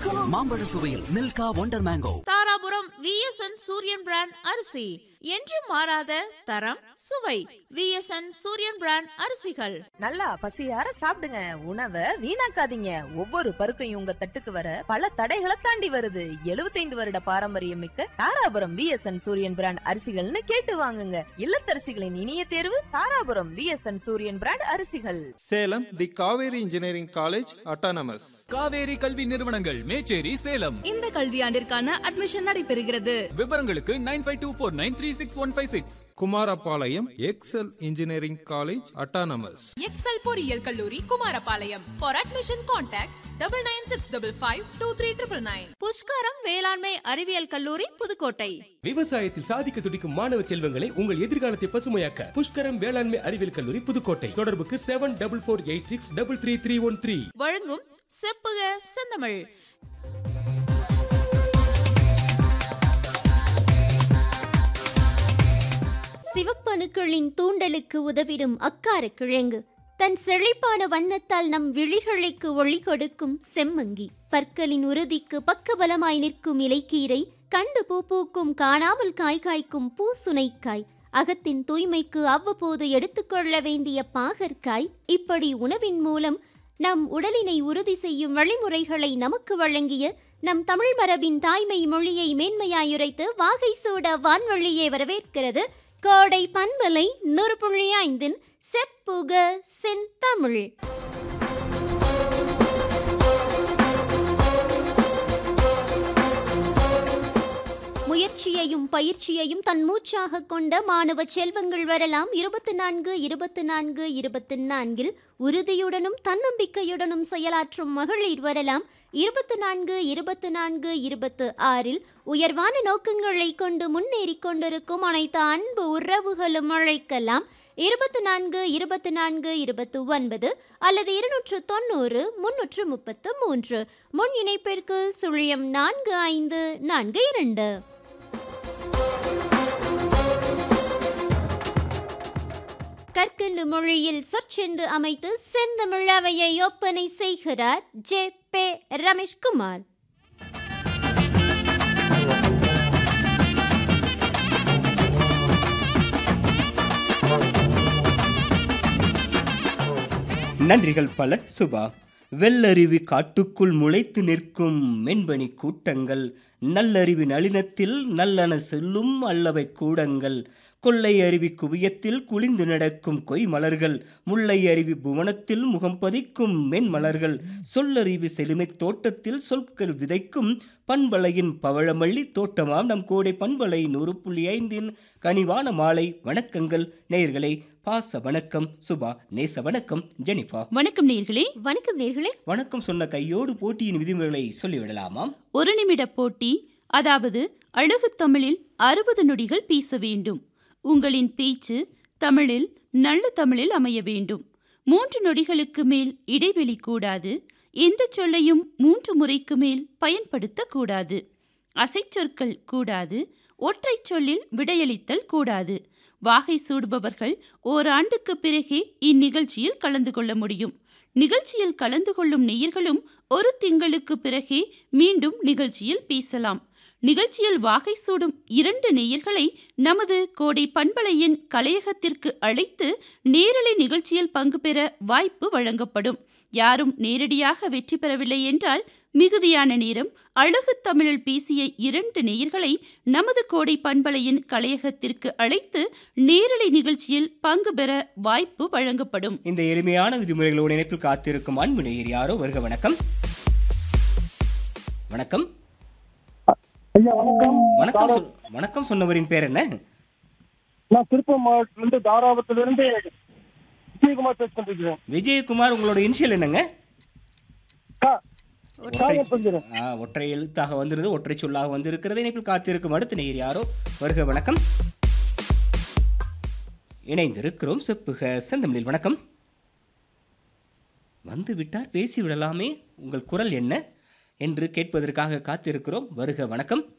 மாம்பழ சுவையில் Milka wonder mango Dharapuram VSN Suriyan brand அரிசி என்று மாறாத தரம் சுவை விஎஸ்என் சூரியன் பிராண்ட் அரிசிகள் நல்லா பசியார சாப்பிடுங்க உணவை வீணாக்காதீங்க ஒவ்வொரு பருக்கையும் உங்க தட்டுக்கு வர பல தடைகளை தாண்டி வருது 75 வருட பாரம்பரியம் மிக்க தாராபுரம் விஎஸ்என் சூரியன் பிராண்ட் அரிசிகள்னு கேட்டு வாங்குங்க இல்லத்தரசிகளின் இனிய தேர்வு தாராபுரம் விஎஸ்என் சூரியன் பிராண்ட் அரிசிகள் Salem the Kaveri engineering college autonomous Kaveri கல்வி நிறுவனங்கள் மேச்சேரி சேலம் இந்த கல்வியாண்டிற்கான அட்மிஷன் நடைபெறுகிறது விவரங்களுக்கு nine five two four nine three six one five six Kumarapalayam Excel engineering college autonomous Excel பொறியியல் கல்லூரி Kumarapalayam for admission contact double nine six double five two three triple nine Pushkaram வேளாண்மை அறிவியல் கல்லூரி புதுக்கோட்டை விவசாயத்தில் சாதிக்க துடிக்கும் மாணவ செல்வங்களை உங்கள் எதிர்காலத்தை பசுமையாக்க புஷ்கரம் வேளாண்மை அறிவியல் கல்லூரி புதுக்கோட்டை தொடர்புக்கு seven double four eight six double three three one three வழங்கும் செப்புக செந்தமிழ் சிவப்பணுக்களின் தூண்டலுக்கு உதவிடும் அக்கார கிழங்கு தன் செழிப்பான வண்ணத்தால் நம் விழிகளுக்கு ஒளி கொடுக்கும் செம்மங்கி பற்களின் உறுதிக்கு பக்கபலமாய் நிற்கும் இலைக்கீரை கண்டு பூ பூக்கும் காணாமல் காய் காய்க்கும் பூசுனைக்காய் அகத்தின் தூய்மைக்கு அவ்வப்போது எடுத்துக்கொள்ள வேண்டிய பாகற்காய் இப்படி உணவின் மூலம் நம் உடலினை உறுதி செய்யும் வழிமுறைகளை நமக்கு வழங்கிய நம் தமிழ் மரபின் தாய்மை மொழியை மேன்மையாயுரைத்து வாகை சூட வான்வழியே வரவேற்கிறது கோடை பண்பலை நூறு புள்ளி ஐந்தின் செப்புக செந்தமிழ் முயற்சியையும் பயிற்சியையும் தன் மூச்சாக கொண்ட மாணவ செல்வங்கள் வரலாம் இருபத்தி நான்கு இருபத்தி நான்கு இருபத்தி நான்கில் உறுதியுடனும் தன்னம்பிக்கையுடனும் செயலாற்றும் மகளிர் வரலாம் இருபத்தி நான்கு இருபத்தி நான்கு இருபத்து ஆறில் உயர்வான நோக்கங்களை கொண்டு முன்னேறிக் கொண்டிருக்கும் அனைத்து அன்பு உறவுகளும் அழைக்கலாம் இருபத்தி நான்கு இருபத்தி நான்கு இருபத்து ஒன்பது அல்லது இருநூற்று தொண்ணூறு முன்னூற்று முப்பத்து மூன்று முன் இணைப்பிற்கு சுழியம் நான்கு ஐந்து நான்கு இரண்டு கற்கண்டு மொழியில் சொற்சென்று அமைத்து செந்தமிழவையை ஒப்பனை செய்கிறார் ஜே பே ரமேஷ்குமார் நன்றிகள் பல சுபா வெள்ளருவி காட்டுக்குள் முளைத்து நிற்கும் மென்பனி கூட்டங்கள் நல்லறிவி நளினத்தில் நல்லன செல்லும் அல்லவை கூடங்கள் கொள்ளை அருவி குவியத்தில் குளிந்து நடக்கும் கொய் மலர்கள் முல்லை அருவி புவனத்தில் முகம் பதிக்கும் மென்மலர்கள் சொல்லறிவி செழுமைத் தோட்டத்தில் சொற்கள் விதைக்கும் பண்பலையின் பவழமல்லி தோட்டமாம் நம் கோடை பண்பலை நூறு புள்ளி ஐந்தின் கனிவான மாலை வணக்கங்கள் நேயர்களே பாச வணக்கம் சுபா நேச வணக்கம் ஜெனிஃபா வணக்கம் நேர்களே வணக்கம் நேர்களே வணக்கம் சொன்ன கையோடு போட்டியின் விதிமுறைகளை சொல்லிவிடலாமாம் ஒரு நிமிட போட்டி அதாவது அழகு தமிழில் அறுபது நொடிகள் பேச வேண்டும் உங்களின் பேச்சு தமிழில் நல்ல தமிழில் அமைய வேண்டும் மூன்று நொடிகளுக்கு மேல் இடைவெளி கூடாது எந்த சொல்லையும் மூன்று முறைக்கு மேல் பயன்படுத்தக்கூடாது அசைச்சொற்கள் கூடாது ஒற்றை சொல்லில் விடையளித்தல் கூடாது வாகை சூடுபவர்கள் ஓராண்டுக்கு பிறகே இந்நிகழ்ச்சியில் கலந்து கொள்ள முடியும் நிகழ்ச்சியில் கலந்து கொள்ளும் நேயர்களும் ஒரு திங்களுக்கு பிறகே மீண்டும் நிகழ்ச்சியில் பேசலாம் நிகழ்ச்சியில் வாகை சூடும் இரண்டு நேயர்களை நமது கோடை பண்பலையின் கலையகத்திற்கு அழைத்து நேரலை நிகழ்ச்சியில் பங்கு பெற வாய்ப்பு வழங்கப்படும் யாரும் நேரடியாக வெற்றி பெறவில்லை என்றால் மிகுதியான நேரம் அழகு தமிழில் பேசிய இரண்டு நேயர்களை நமது கோடை பண்பலையின் கலையகத்திற்கு அழைத்து நேரலை நிகழ்ச்சியில் பங்கு பெற வாய்ப்பு வழங்கப்படும் இந்த எளிமையான விதிமுறைகளோடு இணைப்பில் காத்திருக்கும் அன்பு நேயர் யாரோ வருக வணக்கம் வணக்கம் ஐயா வணக்கம் வணக்கம் சொல்- வணக்கம் சொன்னவரின் பேர் என்ன நான் திருப்பூர் மாவட்டத்திலிருந்து தாராபுரத்திலிருந்து விஜயகுமார் பேசிட்டு இருக்கிறேன் விஜயகுமார் உங்களோட இனிஷியல் என்னங்க கா- ஒற்றை காயம் பஞ்சிரு. ஆ, ஒற்றை எழுத்தாக வந்திருது ஒற்றை சொல்லாக வந்திருக்கிறது இணைப்பில் காத்திருக்கும் அடுத்த நேயர் யாரோ வருக வணக்கம் இணைந்திருக்கிறோம் செப்புக செந்தமிழில் வணக்கம் வந்து விட்டார் பேசி விடலாமே உங்கள் குரல் என்ன என்று கேட்பதற்காக காத்திருக்கிறோம் வருக வணக்கம்